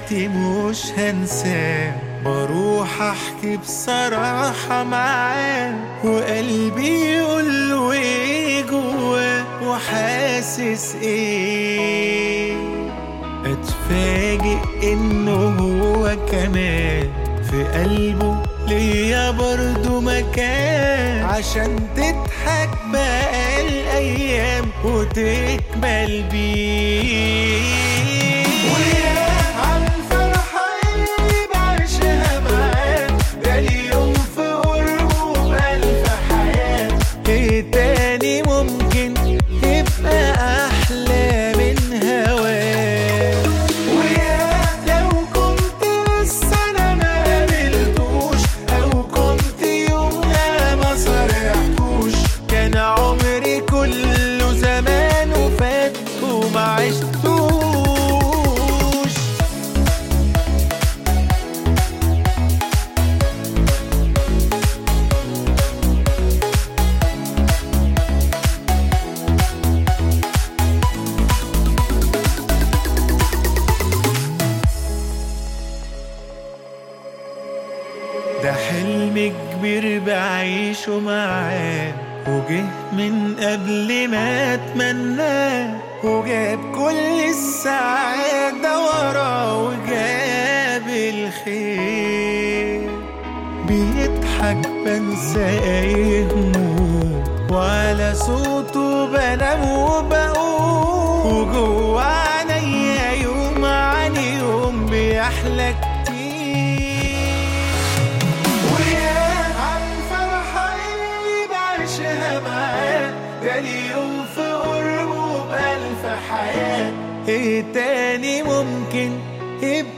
دلوقتي مش هنساه بروح احكي بصراحة معاه وقلبي يقول له ايه جواه وحاسس ايه اتفاجئ انه هو كمان في قلبه ليا برضو مكان عشان تضحك بقى الايام وتكمل بيه ويا عالفرحة اللي بعيشها معاه جالي يوم في قربه بألف حياة ايه تاني ممكن يبقى أحلى من هواه ويا لو كنت لسه أنا ما قابلتوش أو كنت يومها ما صرحتوش كان عمري كله زمان وفات وما عشتوش ده حلم كبير بعيشه معاه وجه من قبل ما اتمناه وجاب كل السعادة وراه وجاب الخير بيضحك بنسى اي هموم وعلى صوته بنام وبقوم وجوه عينيا يوم عن يوم بيحلى كتير ويا عالفرحة اللي بعيشها معاه جالي يوم في قربه بألف حياة ايه تاني ممكن يبقى